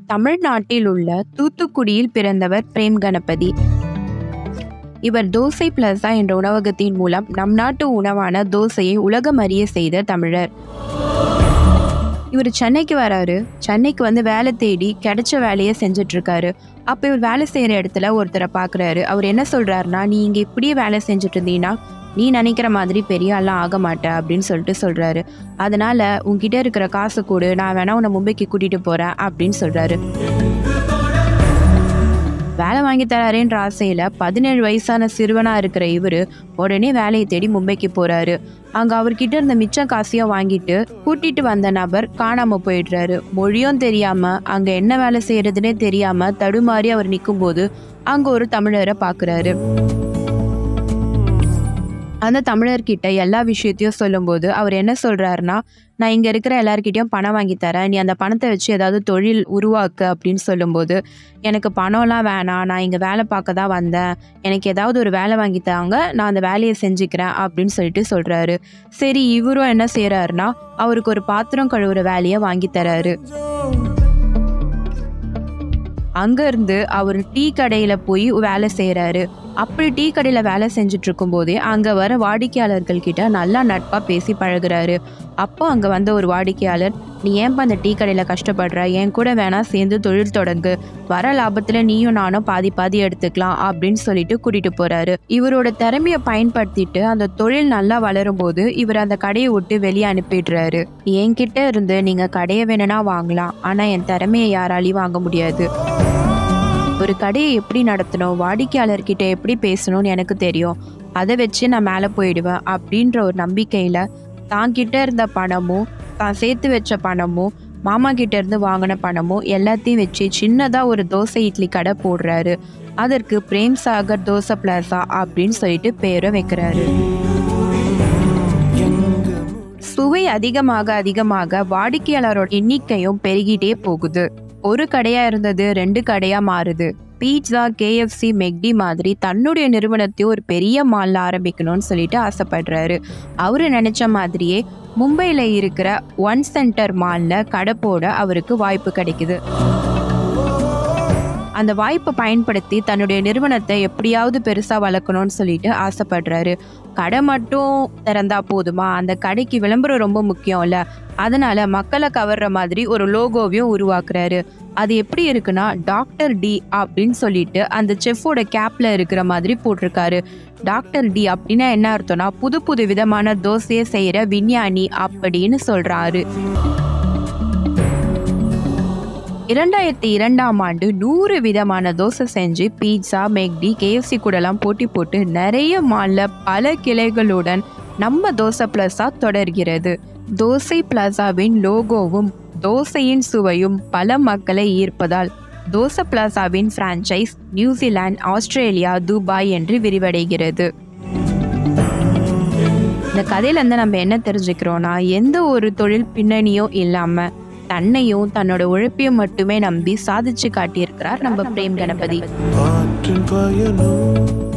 தமிழ்நாட்டில் உள்ள தூத்துக்குடியில் பிறந்தவர் பிரேம் கணபதி இவர் தோசை பிளஸா என்ற உணவகத்தின் மூலம் நம் நாட்டு உணவான தோசையை உலகம் அறிய செய்த தமிழர் இவர் சென்னைக்கு வராரு சென்னைக்கு வந்து வேலை தேடி கிடைச்ச வேலையை செஞ்சுட்டு இருக்காரு அப்போ இவர் வேலை செய்கிற இடத்துல ஒருத்தரை பார்க்குறாரு அவர் என்ன சொல்றாருன்னா நீ இங்கே இப்படியே வேலை செஞ்சுட்டு இருந்தீங்கன்னா நீ நினைக்கிற மாதிரி பெரிய ஆளாம் ஆக மாட்ட அப்படின்னு சொல்லிட்டு சொல்றாரு அதனால உன்கிட்ட இருக்கிற காசு கொடு நான் வேணா உன்னை மும்பைக்கு கூட்டிட்டு போறேன் அப்படின்னு சொல்றாரு வேலை வாங்கி தராரேன்ற ஆசையில பதினேழு வயசான சிறுவனா இருக்கிற இவரு உடனே வேலையை தேடி மும்பைக்கு போறாரு அங்க அவர்கிட்ட இருந்த மிச்ச காசையும் வாங்கிட்டு கூட்டிட்டு வந்த நபர் காணாம போயிடுறாரு மொழியும் தெரியாம அங்க என்ன வேலை செய்யறதுன்னே தெரியாம தடுமாறி அவர் நிக்கும்போது அங்க ஒரு தமிழரை பாக்குறாரு அந்த தமிழர்கிட்ட எல்லா விஷயத்தையும் சொல்லும்போது அவர் என்ன சொல்றாருன்னா நான் இங்க இருக்கிற எல்லார்கிட்டயும் பணம் வாங்கி தரேன் நீ அந்த பணத்தை வச்சு ஏதாவது தொழில் உருவாக்கு அப்படின்னு சொல்லும்போது எனக்கு பணம்லாம் வேணாம் நான் இங்க வேலை பார்க்க தான் வந்தேன் எனக்கு ஏதாவது ஒரு வேலை வாங்கி தாங்க நான் அந்த வேலையை செஞ்சுக்கிறேன் அப்படின்னு சொல்லிட்டு சொல்றாரு சரி இவரும் என்ன செய்யறாருன்னா அவருக்கு ஒரு பாத்திரம் கழுவுற வேலையை வாங்கி தராரு அங்க இருந்து அவர் டீ கடையில போய் வேலை செய்யறாரு அப்படி டீ கடையில வேலை செஞ்சுட்டு இருக்கும் போதே அங்க வர வாடிக்கையாளர்கள் கிட்ட நல்லா நட்பா பேசி பழகுறாரு அப்போ அங்க வந்த ஒரு வாடிக்கையாளர் நீ ஏன்பா அந்த டீ கடையில கஷ்டப்படுற என் கூட வேணா சேர்ந்து தொழில் தொடங்கு வர லாபத்துல நீயும் நானும் பாதி பாதி எடுத்துக்கலாம் அப்படின்னு சொல்லிட்டு கூட்டிட்டு போறாரு இவரோட திறமைய பயன்படுத்திட்டு அந்த தொழில் நல்லா வளரும் போது இவர் அந்த கடையை விட்டு வெளியே அனுப்பிடுறாரு என்கிட்ட இருந்து நீங்க கடையை வேணும்னா வாங்கலாம் ஆனா என் திறமையை யாராலையும் வாங்க முடியாது ஒரு கடையை எப்படி நடத்தணும் வாடிக்கையாளர்கிட்ட எப்படி பேசணும்னு எனக்கு தெரியும் அதை வச்சு நான் மேலே போயிடுவேன் அப்படின்ற ஒரு நம்பிக்கையில் தான் கிட்ட இருந்த பணமும் தான் சேர்த்து வச்ச பணமும் மாமா கிட்ட இருந்து வாங்கின பணமும் எல்லாத்தையும் வச்சு சின்னதாக ஒரு தோசை இட்லி கடை போடுறாரு அதற்கு பிரேம் சாகர் தோசை பிளாசா அப்படின்னு சொல்லிட்டு பேரை வைக்கிறாரு சுவை அதிகமாக அதிகமாக வாடிக்கையாளரோட எண்ணிக்கையும் பெருகிட்டே போகுது ஒரு கடையா இருந்தது ரெண்டு கடையா மாறுது பீட்சா கேஎஃப்சி மெக்டி மாதிரி தன்னுடைய நிறுவனத்தையும் ஒரு பெரிய மால்ல ஆரம்பிக்கணும்னு சொல்லிட்டு ஆசைப்படுறாரு அவரு நினைச்ச மாதிரியே மும்பையில் இருக்கிற ஒன் சென்டர் மால்ல கடை போட அவருக்கு வாய்ப்பு கிடைக்குது அந்த வாய்ப்பை பயன்படுத்தி தன்னுடைய நிறுவனத்தை எப்படியாவது பெருசா வளர்க்கணும்னு சொல்லிட்டு ஆசைப்படுறாரு கடை மட்டும் திறந்தா போதுமா அந்த கடைக்கு விளம்பரம் ரொம்ப முக்கியம்ல அதனால மக்களை கவர்ற மாதிரி ஒரு லோகோவையும் உருவாக்குறாரு அது எப்படி இருக்குன்னா டாக்டர் டி அப்படின்னு சொல்லிட்டு அந்த செஃப்போட கேப்ல இருக்கிற மாதிரி போட்டிருக்காரு டாக்டர் டி அப்படின்னா என்ன அர்த்தம்னா புது புது விதமான தோசையை செய்யற விஞ்ஞானி அப்படின்னு சொல்றாரு இரண்டாயிரத்தி இரண்டாம் ஆண்டு நூறு விதமான தோசை செஞ்சு பீட்சா மெக்டி கேஎஃப்சி கூடலாம் போட்டி போட்டு நிறைய மால்ல பல கிளைகளுடன் நம்ம தோசை பிளஸா தொடர்கிறது தோசை பிளாசாவின் லோகோவும் தோசையின் சுவையும் பல மக்களை ஈர்ப்பதால் தோசை பிளாசாவின் பிரான்ச்சைஸ் நியூசிலாந்து ஆஸ்திரேலியா துபாய் என்று விரிவடைகிறது இந்த கதையில இருந்து நம்ம என்ன தெரிஞ்சுக்கிறோம்னா எந்த ஒரு தொழில் பின்னணியும் இல்லாம தன்னையும் தன்னோட உழைப்பையும் மட்டுமே நம்பி சாதிச்சு காட்டியிருக்கிறார் நம்ம பிரேம் கணபதி ஆற்றின் பயணம்